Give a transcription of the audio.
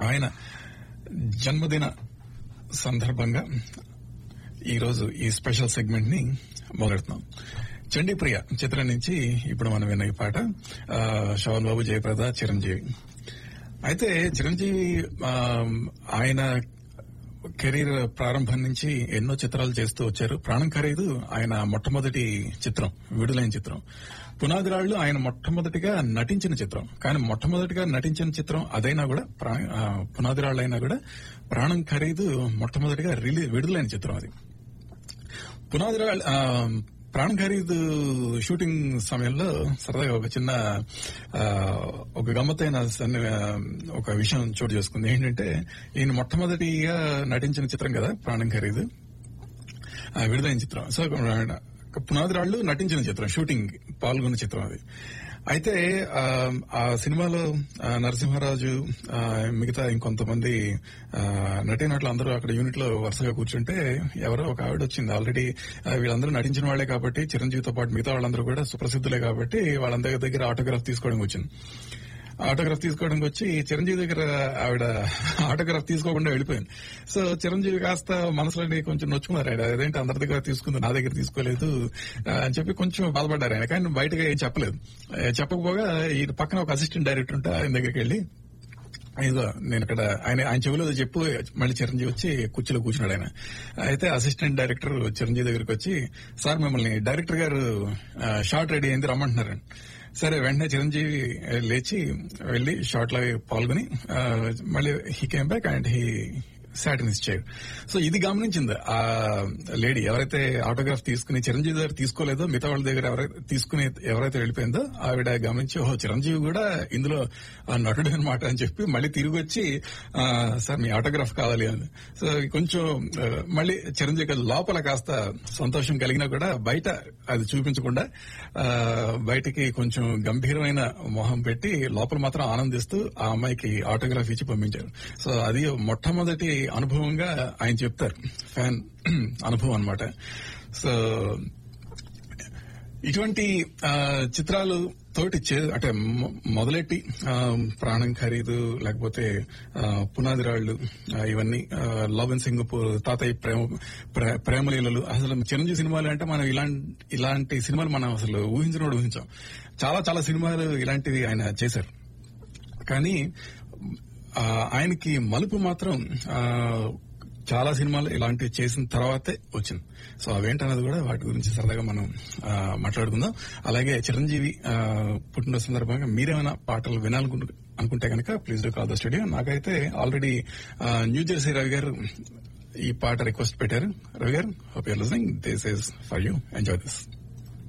ఆయన జన్మదిన సందర్భంగా ఈరోజు ఈ స్పెషల్ సెగ్మెంట్ ని మొదలెడుతున్నాం చండీప్రియ చిత్రం నుంచి ఇప్పుడు మనం విన్న ఈ పాట ఆ, శోభన్ బాబు జయప్రద చిరంజీవి అయితే చిరంజీవి ఆ, ఆయన కెరీర్ ప్రారంభం నుంచి ఎన్నో చిత్రాలు చేస్తూ వచ్చారు ప్రాణం ఖరీదు ఆయన మొట్టమొదటి చిత్రం విడుదలైన చిత్రం పునాదిరాళ్లు ఆయన మొట్టమొదటిగా నటించిన చిత్రం కానీ మొట్టమొదటిగా నటించిన చిత్రం అదైనా కూడా ప్రా- ఆ, పునాదిరాళ్లు అయినా కూడా ప్రాణం ఖరీదు మొట్టమొదటిగా రిలీ విడుదలైన చిత్రం అది పునాదిరాళ్ళు ఆ, ప్రాణం ఖరీదు షూటింగ్ సమయంలో సరదాగా ఒక చిన్న ఆ, ఒక గమ్మత్తైన సన్ని- ఆ, ఒక విషయం చోటు చేసుకుంది ఏంటంటే ఈయన మొట్టమొదటిగా నటించిన చిత్రం కదా ప్రాణం ఖరీదు ఆ, విడుదలైన చిత్రం సో పునాదిరాళ్ళు నటించిన చిత్రం షూటింగ్ పాల్గొన్న చిత్రం అది అయితే ఆ, ఆ సినిమాలో ఆ, నరసింహరాజు ఆ, మిగతా ఇంకొంతమంది ఆ, నటీనటులు అందరూ అక్కడ యూనిట్ లో వరుసగా కూర్చుంటే ఎవరో ఒక ఆవిడ వచ్చింది ఆల్రెడీ ఆ, వీళ్ళందరూ నటించిన వాళ్లే కాబట్టి చిరంజీవితో పాటు మిగతా వాళ్ళందరూ కూడా సుప్రసిద్ధులే కాబట్టి వాళ్ళందరి దగ్గర ఆటోగ్రాఫ్ తీసుకోవడానికి వచ్చింది ఆటోగ్రాఫ్ తీసుకోవడానికి వచ్చి చిరంజీవి దగ్గర ఆవిడ ఆటోగ్రాఫ్ తీసుకోకుండా వెళ్ళిపోయింది సో చిరంజీవి కాస్త మనసులోని కొంచెం నొచ్చుకున్నారు ఆయన అదేంటి అందరి దగ్గర తీసుకుంది నా దగ్గర తీసుకోలేదు ఆ, అని చెప్పి కొంచెం బాధపడ్డారు ఆయన కానీ బయటగా ఏం చెప్పలేదు ఆ, చెప్పకపోగా ఈ పక్కన ఒక అసిస్టెంట్ డైరెక్టర్ ఉంటే ఆయన దగ్గరికి వెళ్ళి ఇదిగో నేను ఇక్కడ ఆయన ఆయన చెవిలో ఏదో చెప్పు మళ్ళీ చిరంజీవి వచ్చి కుర్చీలో కూర్చున్నాడు ఆయన అయితే అసిస్టెంట్ డైరెక్టర్ చిరంజీవి దగ్గరికి వచ్చి సార్ మిమ్మల్ని డైరెక్టర్ గారు ఆ, షార్ట్ రెడీ అయింది రమ్మంటున్నారు సరే వెంటనే చిరంజీవి ఆ, లేచి వెళ్లి షార్ట్ లో పాల్గొని ఆ, మళ్ళీ he came back and he sat in chair so ఇది గమనించింది ఆ లేడీ ఎవరైతే ఆటోగ్రాఫ్ తీసుకుని చిరంజీవి దగ్గర తీసుకోలేదో మిగతా వాళ్ళ దగ్గర ఎవరైతే తీసుకుని ఎవరైతే వెళ్ళిపోయిందో ఆవిడ గమనించి ఓహో చిరంజీవి కూడా ఇందులో ఆ నటుడు అనమాట అని చెప్పి మళ్ళీ తిరిగి వచ్చి ఆ, సార్ మీ ఆటోగ్రాఫ్ కావాలి అని సో కొంచెం ఆ, మళ్ళీ చిరంజీవి గారి లోపల కాస్త సంతోషం కలిగినా కూడా బయట అది చూపించకుండా ఆ, బయటికి కొంచెం గంభీరమైన మొహం పెట్టి లోపల మాత్రం ఆనందిస్తూ ఆ అమ్మాయికి ఆటోగ్రాఫ్ ఇచ్చి పంపించారు సో అది మొట్టమొదటి అనుభవంగా ఆయన చెప్తారు ఫ్యాన్ అనుభవం అన్నమాట సో ఇటువంటి ఆ, చిత్రాలు తోటి చే- అంటే మొ- మొదలెట్టి ఆ, ప్రాణం ఖరీదు లేకపోతే ఆ, పునాదిరాళ్లు ఆ, ఇవన్నీ ఆ, లవ్ అండ్ సింగపూర్ తాతయ్య ప్రేమ ప్రే- ప్రేమలీలలు అసలు చిరంజీవి సినిమాలు అంటే మనం ఇలాంటి ఇలాంటి సినిమాలు మనం అసలు ఊహించిన కూడా ఊహించాం చాలా చాలా సినిమాలు ఇలాంటివి ఆయన చేశారు కానీ ఆ, ఆయనకి మలుపు మాత్రం ఆ, చాలా సినిమాలు ఇలాంటివి చేసిన తర్వాతే వచ్చింది సో అవేంటన్నది కూడా వాటి గురించి సరదాగా మనం ఆ, మాట్లాడుకుందాం అలాగే చిరంజీవి ఆ, పుట్టినరోజు సందర్భంగా మీరేమైనా పాటలు వినాలనుకుంటు అనుకుంటే కనుక please do call the studio నాకైతే ఆల్రెడీ న్యూ జెర్సీ రవి గారు ఈ పాట రిక్వెస్ట్ పెట్టారు రవి గారు hope you're listening this is for you enjoy this